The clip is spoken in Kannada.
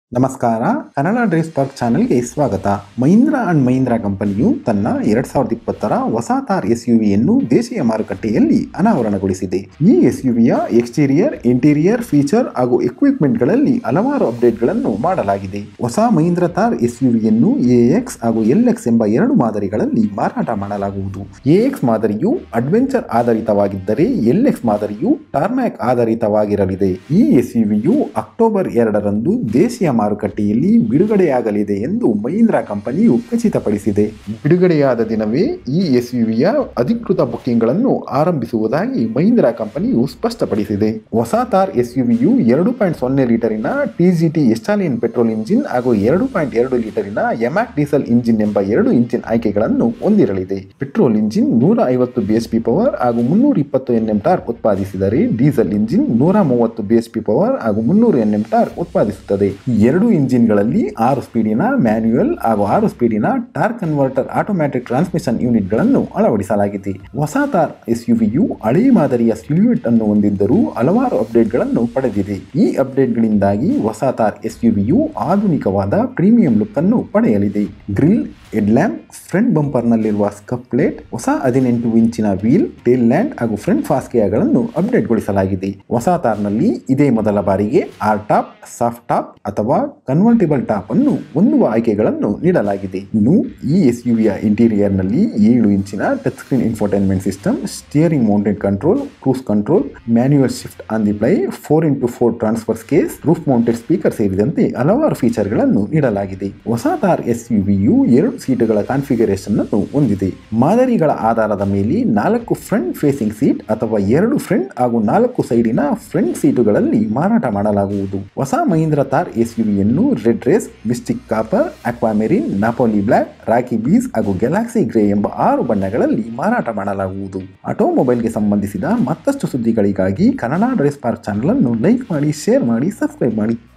ನಮಸ್ಕಾರ ಕನ್ನಡ ಡ್ರೇಸ್ ಪಾರ್ಕ್ ಚಾನೆಲ್ಗೆ ಸ್ವಾಗತ ಮಹೀಂದ್ರ ಅಂಡ್ ಮಹೀಂದ್ರ ಕಂಪನಿಯು ತನ್ನ ಎರಡ್ ಸಾವಿರದ ಇಪ್ಪತ್ತರ ಹೊಸ ತಾರ್ ಎಸ್ ಯುವಿಯನ್ನು ದೇಶೀಯ ಮಾರುಕಟ್ಟೆಯಲ್ಲಿ ಅನಾವರಣಗೊಳಿಸಿದೆ ಈ ಎಸ್ ಯುವಿಯ ಎಕ್ಸ್ಟೀರಿಯರ್ ಇಂಟೀರಿಯರ್ ಫೀಚರ್ ಹಾಗೂ ಎಕ್ವಿಪ್ಮೆಂಟ್ಗಳಲ್ಲಿ ಹಲವಾರು ಅಪ್ಡೇಟ್ಗಳನ್ನು ಮಾಡಲಾಗಿದೆ ಹೊಸ ಮಹೀಂದ್ರ ತಾರ್ ಎಸ್ ಯುವಿಯನ್ನು ಎಎಕ್ಸ್ ಹಾಗೂ ಎಲ್ ಎಕ್ಸ್ ಎಂಬ ಎರಡು ಮಾದರಿಗಳಲ್ಲಿ ಮಾರಾಟ ಮಾಡಲಾಗುವುದು ಎಎಕ್ಸ್ ಮಾದರಿಯು ಅಡ್ವೆಂಚರ್ ಆಧಾರಿತವಾಗಿದ್ದರೆ ಎಲ್ ಎಕ್ಸ್ ಮಾದರಿಯು ಟಾರ್ಮ್ಯಾಕ್ ಆಧಾರಿತವಾಗಿರಲಿದೆ ಈ ಎಸ್ ಯುವಿಯು ಅಕ್ಟೋಬರ್ ಎರಡರಂದು ದೇಶೀಯ ಮಾರುಕಟ್ಟೆಯಲ್ಲಿ ಬಿಡುಗಡೆಯಾಗಲಿದೆ ಎಂದು ಮಹೀಂದ್ರ ಕಂಪನಿಯು ಖಚಿತಪಡಿಸಿದೆ ಬಿಡುಗಡೆಯಾದ ದಿನವೇ ಈ ಎಸ್ ಯುವಿಯ ಅಧಿಕೃತ ಬುಕ್ಕಿಂಗ್ಗಳನ್ನು ಆರಂಭಿಸುವುದಾಗಿ ಮಹೀಂದ್ರ ಕಂಪನಿಯು ಸ್ಪಷ್ಟಪಡಿಸಿದೆ ಹೊಸ ತಾರ್ ಎಸ್ ಯುವಿಯು ಎರಡು ಪಾಯಿಂಟ್ ಸೊನ್ನೆ ಲೀಟರಿನ ಟಿಜಿಟಿ ಎಸ್ಟಾಲಿಯನ್ ಪೆಟ್ರೋಲ್ ಇಂಜಿನ್ ಹಾಗೂ ಎರಡು ಪಾಯಿಂಟ್ ಎರಡು ಲೀಟರಿನ ಎಮ್ಯಾಕ್ ಡೀಸೆಲ್ ಇಂಜಿನ್ ಎಂಬ ಎರಡು ಇಂಜಿನ್ ಆಯ್ಕೆಗಳನ್ನು ಹೊಂದಿರಲಿದೆ ಪೆಟ್ರೋಲ್ ಇಂಜಿನ್ ನೂರ ಐವತ್ತು ಬಿಎಚ್ಪಿ ಪವರ್ ಹಾಗೂ ಮುನ್ನೂರ ಇಪ್ಪತ್ತು ಎನ್ಎಂ ಟಾರ್ಕ್ ಉತ್ಪಾದಿಸಿದರೆ ಡೀಸೆಲ್ ಇಂಜಿನ್ ನೂರ ಮೂವತ್ತು ಬಿಎಚ್ಪಿ ಪವರ್ ಹಾಗೂ ಮುನ್ನೂರು ಎನ್ಎಂ ಟಾರ್ಕ್ ಉತ್ಪಾದಿಸುತ್ತದೆ ಈ ಎರಡು ಇಂಜಿನ್ಗಳಲ್ಲಿ ಆರು ಸ್ಪೀಡಿನ ಮ್ಯಾನ್ಯುಯಲ್ ಹಾಗೂ ಆರು ಸ್ಪೀಡಿನ ಟಾರ್ಕ್ ಕನ್ವರ್ಟರ್ ಆಟೋಮ್ಯಾಟಿಕ್ ಟ್ರಾನ್ಸ್ಮಿಷನ್ ಯೂನಿಟ್ಗಳನ್ನು ಅಳವಡಿಸಲಾಗಿದೆ ಹೊಸ ತಾರ್ ಎಸ್ ಯುವಿಯು ಹಳೆ ಮಾದರಿಯ ಸಿಲ್ಯೂಟ್ ಅನ್ನು ಹೊಂದಿದ್ದರೂ ಹಲವಾರು ಅಪ್ಡೇಟ್ಗಳನ್ನು ಪಡೆದಿದೆ ಈ ಅಪ್ಡೇಟ್ಗಳಿಂದಾಗಿ ಹೊಸ ತಾರ್ ಎಸ್ ಯುವಿಯು ಆಧುನಿಕವಾದ ಪ್ರೀಮಿಯಂ ಲುಕ್ ಅನ್ನು ಪಡೆಯಲಿದೆ ಗ್ರಿಲ್ ಹೆಡ್ಲ್ಯಾಂಪ್ ಫ್ರಂಟ್ ಬಂಪರ್ನಲ್ಲಿರುವ ಸ್ಕಪ್ ಪ್ಲೇಟ್ ಹೊಸ ಹದಿನೆಂಟು ಇಂಚಿನ ವೀಲ್ ಟೇಲ್ ಲ್ಯಾಂಡ್ ಹಾಗೂ ಫ್ರಂಟ್ ಫಾಸ್ಕೆಯಗಳನ್ನು ಅಪ್ಡೇಟ್ಗೊಳಿಸಲಾಗಿದೆ ಹೊಸ ತಾರ್ನಲ್ಲಿ ಇದೇ ಮೊದಲ ಬಾರಿಗೆ ಆರ್ ಟಾಪ್ ಸಾಫ್ಟ್ ಟಾಪ್ ಅಥವಾ ಕನ್ವರ್ಟಿಬಲ್ ಟಾಪ್ ಅನ್ನು ಹೊಂದುವ ಆಯ್ಕೆಗಳನ್ನು ನೀಡಲಾಗಿದೆ ಇನ್ನು ಈ ಎಸ್ ಯುವಿಯ ಇಂಟೀರಿಯರ್ನಲ್ಲಿ ಏಳು ಇಂಚಿನ touch screen infotainment system steering mounted control cruise control manual shift on the fly four into four transfer case roof mounted speaker ಸೇರಿದಂತೆ ಹಲವಾರು ಫೀಚರ್ಗಳನ್ನು ನೀಡಲಾಗಿದೆ ಹೊಸ ತಾರ್ ಎಸ್ ಯುವಿಯು ಎರಡು ಸೀಟುಗಳ ಕಾನ್ಫಿಗರೇಷನ್ ಅನ್ನು ಹೊಂದಿದೆ ಮಾದರಿಗಳ ಆಧಾರದ ಮೇಲೆ ನಾಲ್ಕು ಫ್ರಂಟ್ ಫೇಸಿಂಗ್ ಸೀಟ್ ಅಥವಾ ಎರಡು ಫ್ರಂಟ್ ಹಾಗೂ ನಾಲ್ಕು ಸೈಡಿನ ಫ್ರಂಟ್ ಸೀಟುಗಳಲ್ಲಿ ಮಾರಾಟ ಮಾಡಲಾಗುವುದು ಹೊಸ ಮಹೀಂದ್ರ ತಾರ್ ಎಸ್ ಯುವಿಯನ್ನು red rage mystic copper aquamarine Napoli black rocky beige ಹಾಗೂ ಗ್ಯಾಲಾಕ್ಸಿ ಗ್ರೇ ಎಂಬ ಆರು ಬಣ್ಣಗಳಲ್ಲಿ ಮಾರಾಟ ಮಾಡಲಾಗುವುದು ಆಟೋಮೊಬೈಲ್ಗೆ ಸಂಬಂಧಿಸಿದ ಮತ್ತಷ್ಟು ಸುದ್ದಿಗಳಿಗಾಗಿ ಕನ್ನಡ ಡ್ರೆಸ್ ಪಾರ್ಕ್ ಚಾನಲ್ ಅನ್ನು ಲೈಕ್ ಮಾಡಿ ಶೇರ್ ಮಾಡಿ ಸಬ್ಸ್ಕ್ರೈಬ್ ಮಾಡಿ